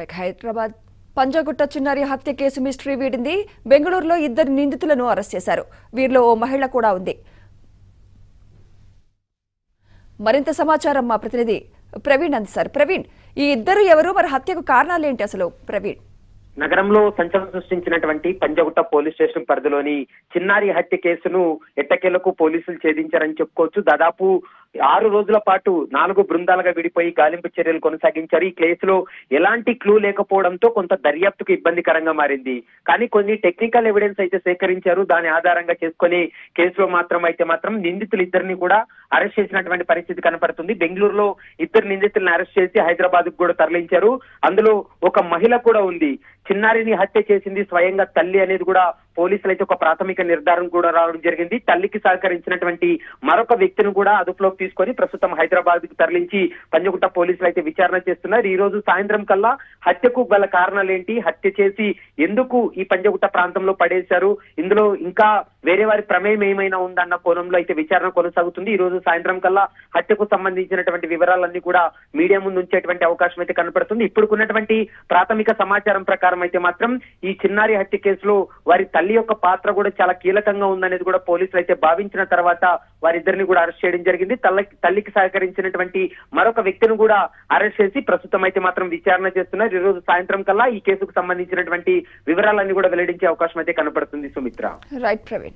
right Hyderabad Panjagutta చిన్నారి హత్య case mystery వీడింది బెంగళూరులో ఇద్దరు నిందితులను అరెస్ట్ చేశారు వీరిలో ఓ మహిళ కూడా ఉంది మరింత సమాచారం మా ప్రతినిధి ప్రవీణ్ అందిస్తారు ప్రవీణ్ ఈ ఇద్దరు ఎవరు మరి హత్యకు కారణాలు ఏంటి అసలు ప్రవీణ్ నగరంలో సంచలనం సృష్టించినటువంటి పంజగుట్ట పోలీస్ స్టేషన్ పరిధిలోని చిన్నారి హత్య కేసును ఎట్టకేలకు పోలీసులు ఛేదించారని చెప్పుకోవచ్చు దాదాపు ఆరు రోజుల పాటు నాలుగు బృందాలుగా విడిపోయి గాలింపు చర్యలు కొనసాగించారు ఈ కేసులో ఎలాంటి క్లూ లేకపోవడంతో కొంత దర్యాప్తుకు ఇబ్బందికరంగా మారింది కానీ కొన్ని టెక్నికల్ ఎవిడెన్స్ అయితే సేకరించారు దాని ఆధారంగా చేసుకొని కేసులో మాత్రం అయితే మాత్రం నిందితులు ఇద్దరిని కూడా అరెస్ట్ చేసినటువంటి పరిస్థితి కనపడుతుంది బెంగళూరులో ఇద్దరు నిందితులను అరెస్ట్ చేసి హైదరాబాద్ కూడా తరలించారు అందులో ఒక మహిళ కూడా ఉంది చిన్నారిని హత్య చేసింది స్వయంగా తల్లి అనేది కూడా పోలీసులు అయితే ఒక ప్రాథమిక నిర్ధారణ కూడా రావడం జరిగింది తల్లికి సహకరించినటువంటి మరొక వ్యక్తిని కూడా అదుపులోకి తీసుకొని ప్రస్తుతం హైదరాబాద్ కు తరలించి పంజగుట్ట పోలీసులు అయితే విచారణ చేస్తున్నారు ఈ రోజు సాయంత్రం కల్లా హత్యకు గల కారణాలు ఏంటి హత్య చేసి ఎందుకు ఈ పంజగుట్ట ప్రాంతంలో పడేశారు ఇందులో ఇంకా వేరే వారి ప్రమేయం ఏమైనా ఉందన్న కోణంలో అయితే విచారణ కొనసాగుతుంది ఈ రోజు సాయంత్రం కల్లా హత్యకు సంబంధించినటువంటి వివరాలన్నీ కూడా మీడియా ముందు ఉంచేటువంటి అవకాశం అయితే కనపడుతుంది ఇప్పుడుకున్నటువంటి ప్రాథమిక సమాచారం ప్రకారం అయితే మాత్రం ఈ చిన్నారి హత్య కేసులో వారి తల్లి యొక్క పాత్ర కూడా చాలా కీలకంగా ఉందనేది కూడా పోలీసులు అయితే భావించిన తర్వాత వారిద్దరిని కూడా అరెస్ట్ చేయడం జరిగింది తల్లి తల్లికి సహకరించినటువంటి మరొక వ్యక్తిని కూడా అరెస్ట్ చేసి ప్రస్తుతం అయితే మాత్రం విచారణ చేస్తున్నారు ఈ రోజు సాయంత్రం కల్లా ఈ కేసుకు సంబంధించినటువంటి వివరాలన్నీ కూడా వెల్లడించే అవకాశం అయితే కనపడుతుంది సుమిత్ర రైట్ ప్రవీణ్